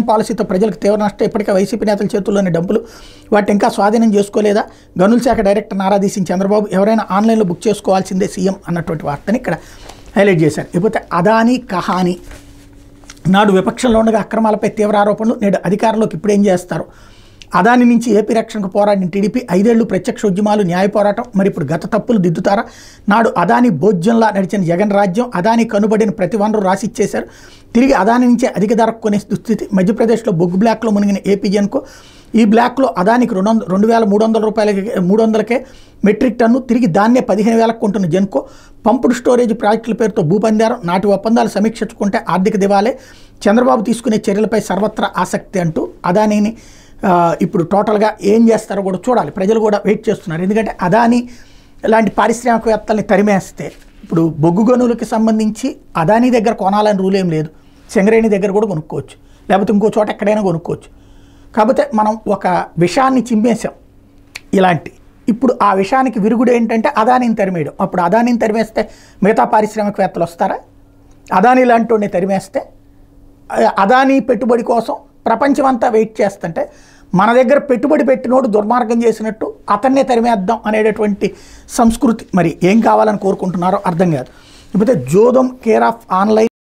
పాలసీతో ప్రజలకు తీవ్ర నష్టం ఇప్పటికే వైసీపీ నేతల చేతుల్లోని డబ్బులు వాటిని ఇంకా స్వాధీనం చేసుకోలేదా గనుల శాఖ డైరెక్టర్ నారాధీసిన చంద్రబాబు ఎవరైనా ఆన్లైన్లో బుక్ చేసుకోవాల్సిందే సీఎం అన్నటువంటి వార్తని ఇక్కడ హైలైట్ చేశారు ఇకపోతే అదానీ కహానీ నాడు విపక్షంలో ఉండగా అక్రమాలపై తీవ్ర ఆరోపణలు నేడు అధికారంలోకి ఇప్పుడు ఏం చేస్తారు అదాని నుంచి ఏపీ రక్షణకు పోరాడిన టీడీపీ ఐదేళ్లు ప్రత్యక్ష ఉద్యమాలు న్యాయ పోరాటం మరి ఇప్పుడు గత తప్పులు దిద్దుతారా నాడు అదాని భోజ్యంలా నడిచిన జగన్ రాజ్యం అదాని కనుబడిన ప్రతి వనరు రాసిచ్చేశారు తిరిగి అదాని నుంచే అధిక ధరకు కొనే దుస్థితి మధ్యప్రదేశ్లో బొగ్గు బ్లాక్లో మునిగిన ఏపీ జన్కు ఈ బ్లాక్లో అదానికి రెండు వందల రెండు వేల మూడు వందల రూపాయలకి మూడు వందలకే మెట్రిక్ టన్ను తిరిగి దాన్నే పదిహేను వేలకు కొంటున్న జెన్కో పంపుడు స్టోరేజ్ ప్రాజెక్టుల పేరుతో భూపందారం నాటి ఒప్పందాలు సమీక్షించుకుంటే ఆర్థిక దివాలే చంద్రబాబు తీసుకునే చర్యలపై సర్వత్రా ఆసక్తి అంటూ అదానీని ఆ, ఇప్పుడు టోటల్గా ఏం చేస్తారో కూడా చూడాలి ప్రజలు కూడా వెయిట్ చేస్తున్నారు ఎందుకంటే అదాని లాంటి పారిశ్రామికవేత్తల్ని తరిమేస్తే ఇప్పుడు బొగ్గు గనులకి సంబంధించి అదానీ దగ్గర కొనాలని రూల్ ఏం లేదు సింగరేణి దగ్గర కూడా కొనుక్కోవచ్చు లేకపోతే ఇంకో చోట ఎక్కడైనా కొనుక్కోవచ్చు కాకపోతే మనం ఒక విషాన్ని చిమ్మేసాం ఇలాంటి ఇప్పుడు ఆ విషయానికి విరుగుడు ఏంటంటే అదానిని తరిమేయడం అప్పుడు అదానిని తరిమేస్తే మిగతా పారిశ్రామికవేత్తలు వస్తారా అదాని లాంటి వాడిని తరిమేస్తే ఆ అదానీ పెట్టుబడి కోసం ప్రపంచమంతా వెయిట్ చేస్తుంటే మన దగ్గర పెట్టుబడి పెట్టినోడు దుర్మార్గం చేసినట్టు అతన్నే తరిమేద్దాం అనేటటువంటి సంస్కృతి మరి ఏం కావాలని కోరుకుంటున్నారో అర్థం కాదు ఇకపోతే జోదం కేర్ ఆఫ్ ఆన్లైన్